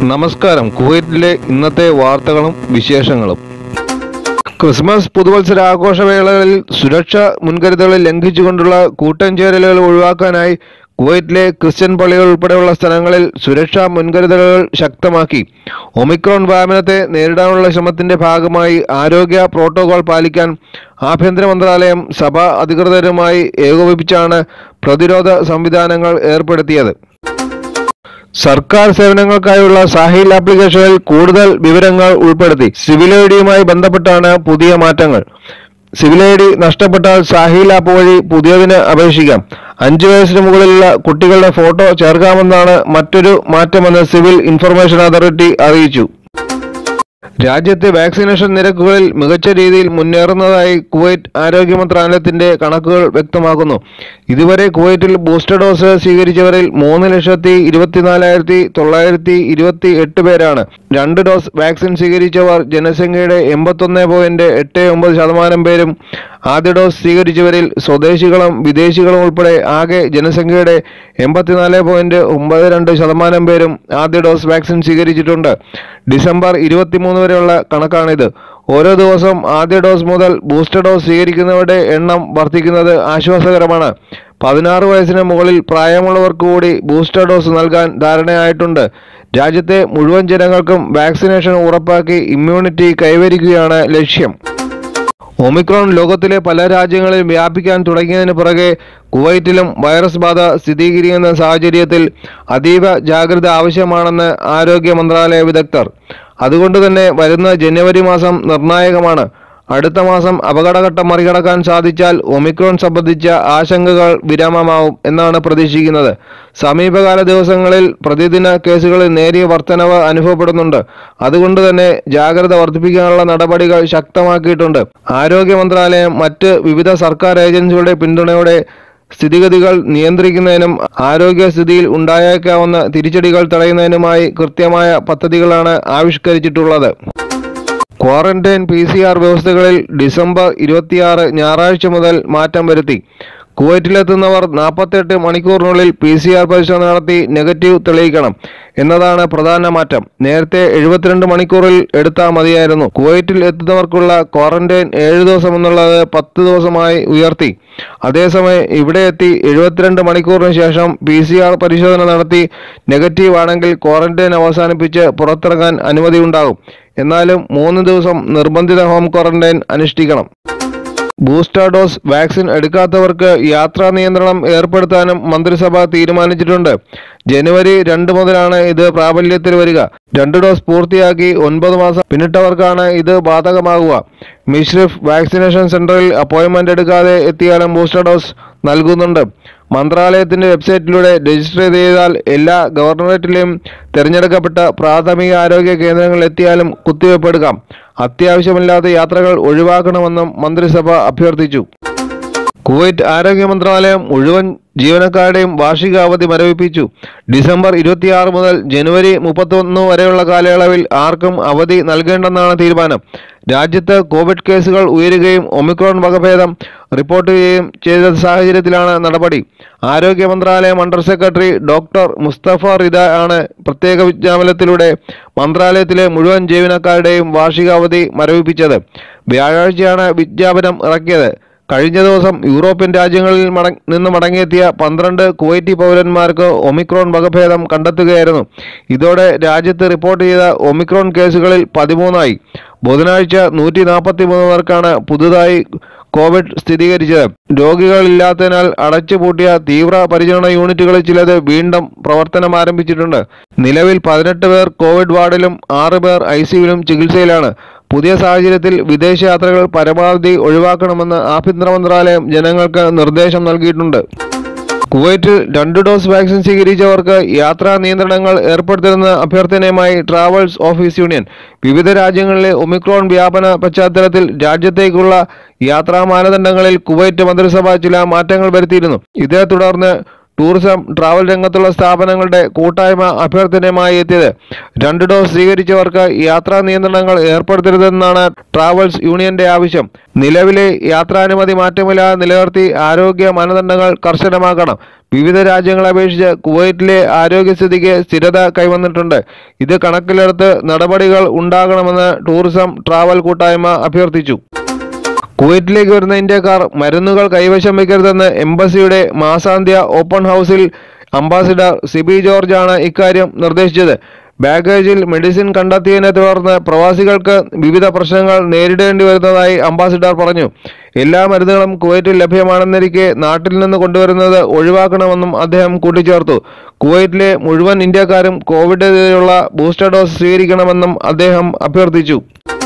നമസ്കാരം കുവൈറ്റിലെ ഇന്നത്തെ വാർത്തകളും വിശേഷങ്ങളും ക്രിസ്മസ് പുതുവത്സര ആഘോഷവേളകളിൽ സുരക്ഷാ മുൻകരുതലുകൾ ലംഘിച്ചുകൊണ്ടുള്ള കൂട്ടം ചേരലുകൾ ഒഴിവാക്കാനായി കുവൈറ്റിലെ ക്രിസ്ത്യൻ പള്ളികൾ ഉൾപ്പെടെയുള്ള സ്ഥലങ്ങളിൽ സുരക്ഷാ മുൻകരുതലുകൾ ശക്തമാക്കി ഒമിക്രോൺ വ്യാപനത്തെ നേരിടാനുള്ള ശ്രമത്തിന്റെ ഭാഗമായി ആരോഗ്യ പ്രോട്ടോകോൾ പാലിക്കാൻ ആഭ്യന്തര മന്ത്രാലയം സഭാ അധികൃതരുമായി ഏകോപിപ്പിച്ചാണ് പ്രതിരോധ സംവിധാനങ്ങൾ ഏർപ്പെടുത്തിയത് സർക്കാർ സേവനങ്ങൾക്കായുള്ള സാഹിൽ ആപ്ലിക്കേഷനിൽ കൂടുതൽ വിവരങ്ങൾ ഉൾപ്പെടുത്തി സിവിൽ ഐ ഡിയുമായി ബന്ധപ്പെട്ടാണ് പുതിയ മാറ്റങ്ങൾ സിവിൽ ഐ ഡി നഷ്ടപ്പെട്ടാൽ സാഹിൽ ആപ്പ് വഴി പുതിയതിന് അപേക്ഷിക്കാം അഞ്ചു വയസ്സിന് മുകളിലുള്ള കുട്ടികളുടെ ഫോട്ടോ ചേർക്കാമെന്നാണ് മറ്റൊരു മാറ്റമെന്ന് സിവിൽ ഇൻഫർമേഷൻ അതോറിറ്റി അറിയിച്ചു രാജ്യത്തെ വാക്സിനേഷൻ നിരക്കുകളിൽ മികച്ച രീതിയിൽ മുന്നേറുന്നതായി കുവൈറ്റ് ആരോഗ്യ മന്ത്രാലയത്തിന്റെ കണക്കുകൾ വ്യക്തമാക്കുന്നു ഇതുവരെ കുവൈറ്റിൽ ബൂസ്റ്റർ ഡോസ് സ്വീകരിച്ചവരിൽ മൂന്ന് ലക്ഷത്തി ഇരുപത്തിനാലായിരത്തി തൊള്ളായിരത്തി ഇരുപത്തി എട്ട് പേരാണ് രണ്ട് ഡോസ് വാക്സിൻ സ്വീകരിച്ചവർ ജനസംഖ്യയുടെ എൺപത്തൊന്ന് പോയിന്റ് എട്ട് ഒമ്പത് ശതമാനം പേരും ആദ്യ ഡോസ് സ്വീകരിച്ചവരിൽ സ്വദേശികളും വിദേശികളും ഉൾപ്പെടെ ആകെ ജനസംഖ്യയുടെ എൺപത്തിനാല് പോയിന്റ് ഒമ്പത് രണ്ട് ശതമാനം പേരും ആദ്യ ഡോസ് വാക്സിൻ സ്വീകരിച്ചിട്ടുണ്ട് ഡിസംബർ ഇരുപത്തിമൂന്ന് വരെയുള്ള കണക്കാണിത് ഓരോ ദിവസം ആദ്യ ഡോസ് മുതൽ ബൂസ്റ്റർ ഡോസ് സ്വീകരിക്കുന്നവരുടെ എണ്ണം വർദ്ധിക്കുന്നത് ആശ്വാസകരമാണ് പതിനാറ് വയസ്സിന് മുകളിൽ പ്രായമുള്ളവർക്ക് കൂടി ബൂസ്റ്റർ ഡോസ് നൽകാൻ ധാരണയായിട്ടുണ്ട് രാജ്യത്തെ മുഴുവൻ ജനങ്ങൾക്കും വാക്സിനേഷൻ ഉറപ്പാക്കി ഇമ്മ്യൂണിറ്റി കൈവരിക്കുകയാണ് ലക്ഷ്യം ഒമിക്രോൺ ലോകത്തിലെ പല രാജ്യങ്ങളിലും വ്യാപിക്കാൻ തുടങ്ങിയതിന് പുറകെ കുവൈറ്റിലും വൈറസ് ബാധ സ്ഥിരീകരിക്കുന്ന സാഹചര്യത്തിൽ അതീവ ജാഗ്രത ആവശ്യമാണെന്ന് ആരോഗ്യ മന്ത്രാലയ വിദഗ്ധർ അതുകൊണ്ട് തന്നെ വരുന്ന ജനുവരി മാസം നിർണായകമാണ് അടുത്ത മാസം അപകടഘട്ടം മറികടക്കാൻ സാധിച്ചാൽ ഒമിക്രോൺ സംബന്ധിച്ച ആശങ്കകൾ വിരാമമാവും എന്നാണ് പ്രതീക്ഷിക്കുന്നത് സമീപകാല ദിവസങ്ങളിൽ പ്രതിദിന കേസുകളിൽ നേരിയ വർധനവ് അനുഭവപ്പെടുന്നുണ്ട് അതുകൊണ്ട് തന്നെ ജാഗ്രത വർദ്ധിപ്പിക്കാനുള്ള നടപടികൾ ശക്തമാക്കിയിട്ടുണ്ട് ആരോഗ്യ മന്ത്രാലയം മറ്റ് വിവിധ സർക്കാർ ഏജൻസികളുടെ പിന്തുണയോടെ സ്ഥിതിഗതികൾ നിയന്ത്രിക്കുന്നതിനും ആരോഗ്യസ്ഥിതിയിൽ ഉണ്ടായേക്കാവുന്ന തിരിച്ചടികൾ തടയുന്നതിനുമായി കൃത്യമായ പദ്ധതികളാണ് ആവിഷ്കരിച്ചിട്ടുള്ളത് ക്വാറന്റൈൻ പി സി ആർ വ്യവസ്ഥകളിൽ ഡിസംബർ ഇരുപത്തിയാറ് ഞായറാഴ്ച മുതൽ മാറ്റം വരുത്തി കുവൈറ്റിലെത്തുന്നവർ നാൽപ്പത്തെട്ട് മണിക്കൂറിനുള്ളിൽ പി സി ആർ പരിശോധന നടത്തി നെഗറ്റീവ് തെളിയിക്കണം എന്നതാണ് പ്രധാന മാറ്റം നേരത്തെ എഴുപത്തിരണ്ട് മണിക്കൂറിൽ എടുത്താൽ മതിയായിരുന്നു കുവൈറ്റിൽ എത്തുന്നവർക്കുള്ള ക്വാറന്റൈൻ ഏഴ് ദിവസം എന്നുള്ളത് പത്ത് ദിവസമായി ഉയർത്തി അതേസമയം ഇവിടെ എത്തി എഴുപത്തിരണ്ട് മണിക്കൂറിന് ശേഷം പി സി ആർ പരിശോധന നടത്തി നെഗറ്റീവ് ആണെങ്കിൽ ക്വാറന്റൈൻ അവസാനിപ്പിച്ച് പുറത്തിറങ്ങാൻ അനുമതി ഉണ്ടാകും എന്നാലും മൂന്ന് ദിവസം നിർബന്ധിത ഹോം ക്വാറന്റൈൻ അനുഷ്ഠിക്കണം ബൂസ്റ്റർ ഡോസ് വാക്സിൻ എടുക്കാത്തവർക്ക് യാത്രാ നിയന്ത്രണം ഏർപ്പെടുത്താനും മന്ത്രിസഭ തീരുമാനിച്ചിട്ടുണ്ട് ജനുവരി രണ്ട് മുതലാണ് ഇത് പ്രാബല്യത്തിൽ വരിക രണ്ട് ഡോസ് പൂർത്തിയാക്കി ഒൻപത് മാസം പിന്നിട്ടവർക്കാണ് ഇത് ബാധകമാകുക മിഷ്രിഫ് വാക്സിനേഷൻ സെന്ററിൽ അപ്പോയിന്റ്മെന്റ് എടുക്കാതെ എത്തിയാലും ബൂസ്റ്റർ ഡോസ് നൽകുന്നുണ്ട് മന്ത്രാലയത്തിന്റെ വെബ്സൈറ്റിലൂടെ രജിസ്റ്റർ ചെയ്താൽ എല്ലാ ഗവർണറേറ്റിലെയും തിരഞ്ഞെടുക്കപ്പെട്ട പ്രാഥമിക ആരോഗ്യ കേന്ദ്രങ്ങളിൽ എത്തിയാലും കുത്തിവയ്പ് എടുക്കാം അത്യാവശ്യമില്ലാത്ത യാത്രകൾ ഒഴിവാക്കണമെന്നും മന്ത്രിസഭ അഭ്യർത്ഥിച്ചു കുവൈറ്റ് ആരോഗ്യ മന്ത്രാലയം മുഴുവൻ ജീവനക്കാരുടെയും വാർഷിക അവധി മരവിപ്പിച്ചു ഡിസംബർ ഇരുപത്തിയാറ് മുതൽ ജനുവരി മുപ്പത്തൊന്ന് വരെയുള്ള കാലയളവിൽ ആർക്കും അവധി നൽകേണ്ടെന്നാണ് തീരുമാനം രാജ്യത്ത് കോവിഡ് കേസുകൾ ഉയരുകയും ഒമിക്രോൺ വകഭേദം റിപ്പോർട്ട് ചെയ്യുകയും ചെയ്ത സാഹചര്യത്തിലാണ് നടപടി ആരോഗ്യ മന്ത്രാലയം under secretary doctor Mustafa Rida ആണ് പ്രത്യേക വിജ്ഞാപനത്തിലൂടെ മന്ത്രാലയത്തിലെ മുഴുവൻ ജീവനക്കാരുടെയും വാർഷിക അവധി മരവിപ്പിച്ചത് വ്യാഴാഴ്ചയാണ് വിജ്ഞാപനം ഇറക്കിയത് കഴിഞ്ഞ ദിവസം യൂറോപ്യൻ രാജ്യങ്ങളിൽ മട നിന്ന് മടങ്ങിയെത്തിയ പന്ത്രണ്ട് കുവൈറ്റി പൗരന്മാർക്ക് ഒമിക്രോൺ വകഭേദം കണ്ടെത്തുകയായിരുന്നു ഇതോടെ രാജ്യത്ത് റിപ്പോർട്ട് ചെയ്ത ഒമിക്രോൺ കേസുകളിൽ പതിമൂന്നായി ബുധനാഴ്ച നൂറ്റി നാൽപ്പത്തി മൂന്ന് പേർക്കാണ് പുതുതായി കോവിഡ് സ്ഥിരീകരിച്ചത് രോഗികളില്ലാത്തതിനാൽ അടച്ചുപൂട്ടിയ തീവ്ര പരിചരണ യൂണിറ്റുകളിൽ ചിലത് വീണ്ടും പ്രവർത്തനം ആരംഭിച്ചിട്ടുണ്ട് നിലവിൽ പതിനെട്ട് പേർ കോവിഡ് വാർഡിലും ആറ് പേർ ഐ സിയുവിലും ചികിത്സയിലാണ് പുതിയ സാഹചര്യത്തിൽ വിദേശയാത്രകൾ പരമാവധി ഒഴിവാക്കണമെന്ന് ആഭ്യന്തര മന്ത്രാലയം ജനങ്ങൾക്ക് നിർദ്ദേശം നൽകിയിട്ടുണ്ട് കുവൈറ്റിൽ രണ്ട് ഡോസ് വാക്സിൻ സ്വീകരിച്ചവർക്ക് യാത്രാ നിയന്ത്രണങ്ങൾ ഏർപ്പെടുത്തുന്ന അഭ്യർത്ഥനയുമായി ട്രാവൽസ് ഓഫീസ് യൂണിയൻ വിവിധ രാജ്യങ്ങളിലെ ഒമിക്രോൺ വ്യാപന പശ്ചാത്തലത്തിൽ രാജ്യത്തേക്കുള്ള യാത്രാ മാനദണ്ഡങ്ങളിൽ കുവൈറ്റ് മന്ത്രിസഭ ചില മാറ്റങ്ങൾ വരുത്തിയിരുന്നു ഇതേ തുടർന്ന് ടൂറിസം ട്രാവൽ രംഗത്തുള്ള സ്ഥാപനങ്ങളുടെ കൂട്ടായ്മ അഭ്യർത്ഥനയുമായി എത്തിയത് രണ്ട് ഡോസ് സ്വീകരിച്ചവർക്ക് യാത്രാ നിയന്ത്രണങ്ങൾ ഏർപ്പെടുത്തരുതെന്നാണ് ട്രാവൽസ് യൂണിയന്റെ ആവശ്യം നിലവിലെ യാത്രാനുമതി മാറ്റമില്ലാതെ നിലനിർത്തി ആരോഗ്യ മാനദണ്ഡങ്ങൾ കർശനമാക്കണം വിവിധ രാജ്യങ്ങളെ അപേക്ഷിച്ച് കുവൈറ്റിലെ ആരോഗ്യസ്ഥിതിക്ക് സ്ഥിരത കൈവന്നിട്ടുണ്ട് ഇത് കണക്കിലെടുത്ത് നടപടികൾ ഉണ്ടാകണമെന്ന് ടൂറിസം ട്രാവൽ കൂട്ടായ്മ അഭ്യർത്ഥിച്ചു കുവൈറ്റിലേക്ക് വരുന്ന ഇന്ത്യക്കാർ മരുന്നുകൾ കൈവശം വയ്ക്കരുതെന്ന് എംബസിയുടെ മാസാന്ത്യ ഓപ്പൺ ഹൗസിൽ അംബാസിഡർ സിബി ജോർജാണ് ഇക്കാര്യം നിർദ്ദേശിച്ചത് ബാഗേജിൽ മെഡിസിൻ കണ്ടെത്തിയതിനെ തുടർന്ന് പ്രവാസികൾക്ക് വിവിധ പ്രശ്നങ്ങൾ നേരിടേണ്ടി വരുന്നതായി അംബാസിഡർ പറഞ്ഞു എല്ലാ മരുന്നുകളും കുവൈറ്റിൽ ലഭ്യമാണെന്നിരിക്കെ നാട്ടിൽ നിന്ന് കൊണ്ടുവരുന്നത് ഒഴിവാക്കണമെന്നും അദ്ദേഹം കൂട്ടിച്ചേർത്തു കുവൈറ്റിലെ മുഴുവൻ ഇന്ത്യക്കാരും കോവിഡിനെതിരെയുള്ള ബൂസ്റ്റർ ഡോസ് സ്വീകരിക്കണമെന്നും അദ്ദേഹം അഭ്യർത്ഥിച്ചു